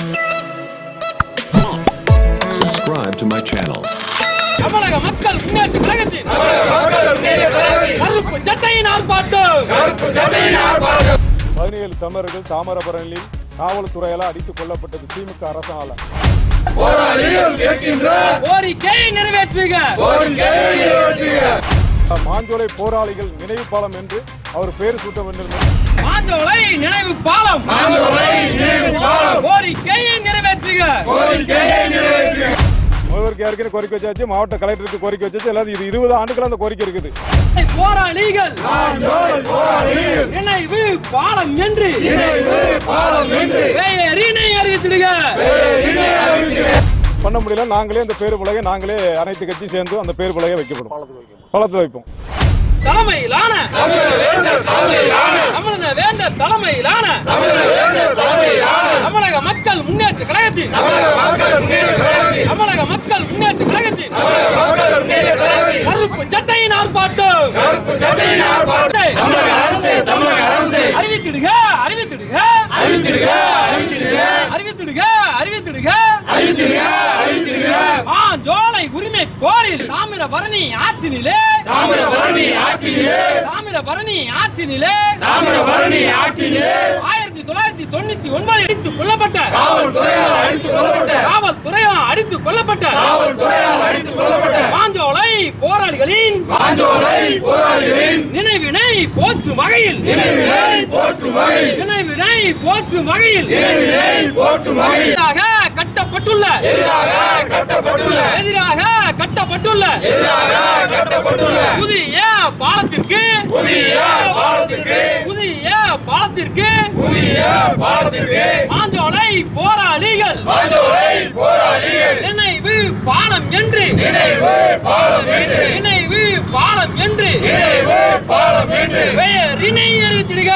Subscribe to my channel. தமிழக மக்கள் முன்னேற்ற கழகத்தின் கருப்பு சட்டையின் ஆர்ப்பாட்டம் பதினேழு தமிழர்கள் தாமிரபரணியில் காவல்துறையால் அடித்துக் கொல்லப்பட்டது திமுக அரசால கோரிக்கையை நிறைவேற்றுக மாஞ்சோலை போராளிகள் நினைவு பாலம் என்று அவர் பெயர் சூட்ட வேண்டும் என்று மாஞ்சோலை நினைவு பாலம் கோரிக்கையை நிறைவேற்றுக முதல்வருக்கு ஏற்கனவே கோரிக்கை வச்சாச்சு மாவட்ட கலெக்டருக்கு கோரிக்கை வச்சாச்சு எல்லாரும் இது இருபது ஆண்டுகள் அந்த கோரிக்கை இருக்குது போராளிகள் நினைவு பாலம் என்று பெயரினை அறிவித்திடுக பண்ண முடியல நாங்களே அந்த பேரு பலகை நாங்களே அனைத்து கட்சி சேர்ந்து அந்த பேரு பலகை வைக்கப்படும் பழத்தில் வைப்போம் தலைமையிலான தமிழக வேந்தர் தலைமையிலான தமிழக மக்கள் முன்னேற்ற கழகத்தின் தமிழக மக்கள் முன்னேற்ற கழகத்தின் கருப்பு சட்டையின் ஆர்ப்பாட்டம் அறிவித்திடுக அறிவித்திடுக அறிவித்திடுக அறிவித்திடுக அறிவித்திடுக அறிவித்திடுக மாஞ்சோலை உரிமை போரில் தாமிரபரணி ஆற்றினிலே தாமிரபரணி ஆற்றினிலே தாமிரபரணி ஆற்றினிலே தாமிரபரணி ஆற்றினிலே ஆயிரத்தி தொள்ளாயிரத்தி தொண்ணூத்தி ஒன்பது அடித்துக் கொல்லப்பட்ட காவல்துறையால் அடித்துக் கொல்லப்பட்ட காவல்துறையால் அடித்துக் கொல்லப்பட்ட காவல்துறையால் அடித்துக் கொல்லப்பட்ட மாஞ்சோலை போராளிகளின் மாஞ்சோலை போராளிகளின் நினைவினை போற்றும் வகையில் நினைவினை போற்றும் வகையில் நினைவினை போற்றும் வகையில் நினைவினை போற்றும் வகையில் எதிராக கட்டப்பட்டுள்ள எதிராக கட்டப்பட்டுள்ள எதிராக கட்டப்பட்டுள்ள எதிராக கட்டப்பட்டுள்ள புதிய பாலத்திற்கு புதிய பாலத்திற்கு புதிய பாலத்திற்கு புதிய பாலத்திற்கு மாஞ்சோலை போராளிகள் மாஞ்சோலை போராளிகள் நினைவு பாலம் என்று நினைவு பாலம் என்று நினைவு பாலம் என்று நினைவு பாலம் என்று பெயரினை அறிவித்திடுக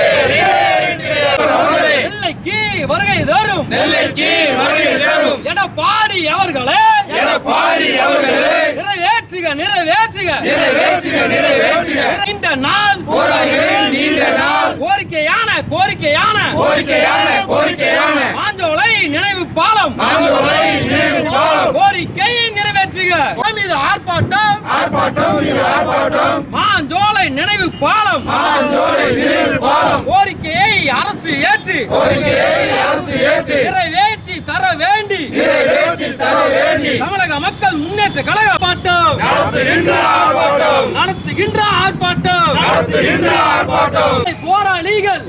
நெல்லைக்கு வருகை தரும் நெல்லைக்கு வருகை தரும் எடப்பாடி அவர்களே எடப்பாடி அவர்களே நிறைவேற்றுக நிறைவேற்றுக நிறைவேற்றுக நிறைவேற்றுக நீண்ட நாள் போராளிகள் நீண்ட நாள் கோரிக்கையான கோரிக்கையான கோரிக்கையான கோரிக்கையான மாஞ்சோலை நினைவு பாலம் மாஞ்சோலை நினைவு பாலம் கோரிக்கையை நிறைவேற்றுக மீது ஆர்ப்பாட்டம் ஆர்ப்பாட்டம் ஆர்ப்பாட்டம் மாஞ்சோலை நினைவு பாலம் மாஞ்சோலை நினைவு பாலம் கோரிக்கையை அரசு ஏற்று கோரிக்கையை அரசு ஏற்று நிறைவேற்றி தர வேண்டி நிறைவேற்றி தர வேண்டி தமிழக மக்கள் முன்னேற்ற கழக ஆர்ப்பாட்டம் நடத்துகின்ற ஆர்ப்பாட்டம் நடத்துகின்ற ஆர்ப்பாட்டம் நடத்துகின்ற ஆர்ப்பாட்டம் போராளிகள்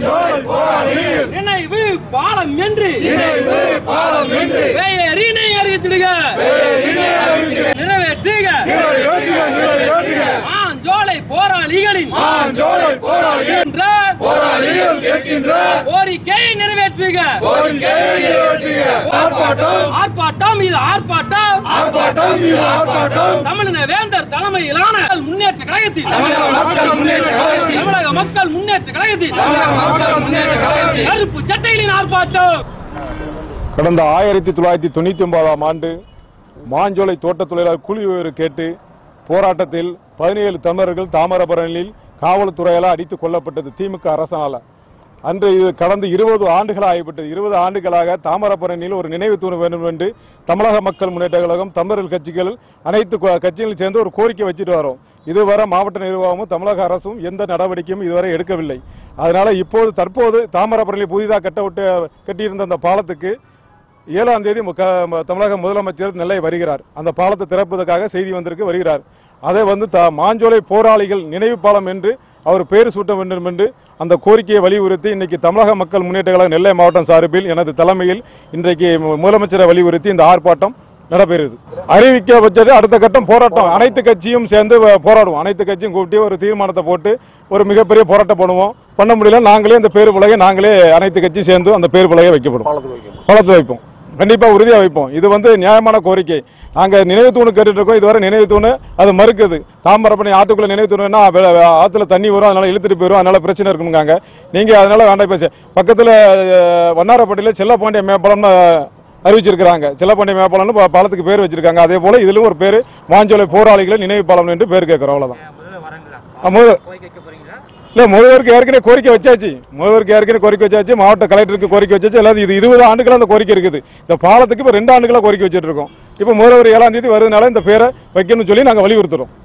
நினைவு பாலம் என்று நினைவு பாலம் என்று பெயரினை அறிவித்திடுக நிறைவேற்றுக மாஞ்சோலை போராளிகளின் மாஞ்சோலை போராளிகள் போராளிகள் கேட்கின்ற கோரிக்கையை நிறைவேற்றுக கோரிக்கையை நிறைவேற்றுக ஆர்ப்பாட்டம் ஆர்ப்பாட்டம் இது ஆர்ப்பாட்டம் ஆர்ப்பாட்டம் இது ஆர்ப்பாட்டம் தமிழின வேந்தர் தலைமையிலான முன்னேற்ற கழகத்தில் தமிழக மக்கள் முன்னேற்ற கழகத்தில் தமிழக மக்கள் முன்னேற்ற கழகத்தில் தமிழக மக்கள் முன்னேற்ற கழகத்தில் கருப்பு சட்டைகளின் ஆர்ப்பாட்டம் கடந்த ஆயிரத்தி தொள்ளாயிரத்தி தொண்ணூத்தி ஒன்பதாம் ஆண்டு மாஞ்சோலை தோட்டத் தொழிலாளர் கூலி உயர்வு கேட்டு போராட்டத்தில் பதினேழு தமிழர்கள் தாமிரபரணியில் காவல்துறையால் அடித்துக் கொல்லப்பட்டது திமுக அரசால அன்று இது கடந்த இருபது ஆண்டுகள் ஆகிவிட்டது இருபது ஆண்டுகளாக தாமிரபரணியில் ஒரு நினைவு தூண வேண்டும் என்று தமிழக மக்கள் முன்னேற்ற கழகம் தமிழர்கள் கட்சிகள் அனைத்து கொ- கட்சிகளும் சேர்ந்து ஒரு கோரிக்கை வச்சுட்டு வரோம் இதுவரை மாவட்ட நிர்வாகமும் தமிழக அரசும் எந்த நடவடிக்கையும் இதுவரை எடுக்கவில்லை அதனால இப்போது தற்போது தாமிரபரணியில் புதிதாக கட்ட விட்டு கட்டியிருந்த அந்த பாலத்துக்கு ஏழாம் தேதி மு- க- ம- தமிழக முதலமைச்சர் நெல்லை வருகிறார் அந்த பாலத்தை திறப்பதற்காக செய்தி வந்திருக்கு வருகிறார் அதை வந்து த மாஞ்சோலை போராளிகள் நினைவு பாலம் என்று அவர் பெயர் சூட்ட வேண்டும் என்று அந்த கோரிக்கையை வலியுறுத்தி இன்னைக்கு தமிழக மக்கள் முன்னேற்ற கழக நெல்லை மாவட்டம் சார்பில் எனது தலைமையில் இன்றைக்கு மு- முதலமைச்சரை வலியுறுத்தி இந்த ஆர்ப்பாட்டம் நடைபெறுது அறிவிக்கப்பட்டது அடுத்த கட்டம் போராட்டம் அனைத்து கட்சியும் சேர்ந்து வ- போராடுவோம் அனைத்து கட்சியும் கூப்பிட்டு ஒரு தீர்மானத்தை போட்டு ஒரு மிகப்பெரிய போராட்டம் பண்ணுவோம் பண்ண முடியல நாங்களே இந்த பேர் பலகை நாங்களே அனைத்து கட்சி சேர்ந்து அந்த பேர் பலகை வைக்கப்படும் பழத்தில் வைப்போம் கண்டிப்பா உறுதியா வைப்போம் இது வந்து நியாயமான கோரிக்கை நாங்க நினைவு தூணு கேட்டுட்டு இருக்கோம் இதுவரை நினைவு தூணு அது மறுக்குது தாமிரபரணி ஆற்றுக்குள்ள நினைவு தூணுன்னா வெ- வெ- ஆத்துல தண்ணி வரும் அதனால இழுத்துட்டு போயிடும் அதனால பிரச்சனை இருக்குங்காங்க நீங்க அதனால வேண்டாம் பேச பக்கத்துல அஹ், வண்ணாரப்பட்டியில செல்லப்பாண்டிய மேம்பாலம்னு அறிவிச்சிருக்கிறாங்க செல்லப்பாண்டிய மேம்பாலம்னு பா- பாலத்துக்கு பேர் வச்சிருக்காங்க அதே போல இதுலயும் ஒரு பேர் மாஞ்சோலை போராளிகளை நினைவு பாலம் என்று பேர் கேட்கிறோம் அவ்வளவுதான் ஆ, முதல்ல இல்ல முதல்வருக்கு ஏற்கனவே கோரிக்கை வச்சாச்சு முதல்வருக்கு ஏற்கனவே கோரிக்கை வச்சாச்சு மாவட்ட கலெக்டருக்கு கோரிக்கை வச்சாச்சு எல்லாத்தையும் இது இருபது ஆண்டுகளா அந்த கோரிக்கை இருக்குது இந்த பாலத்துக்கு இப்ப ரெண்டு ஆண்டுகளா கோரிக்கை வச்சுட்டு இருக்கோம் இப்ப முதல்வர் ஏழாம் தேதி வருதுனால இந்த பேரை வைக்கணும்னு சொல்லி நாங்க வலியுறுத்துறோம்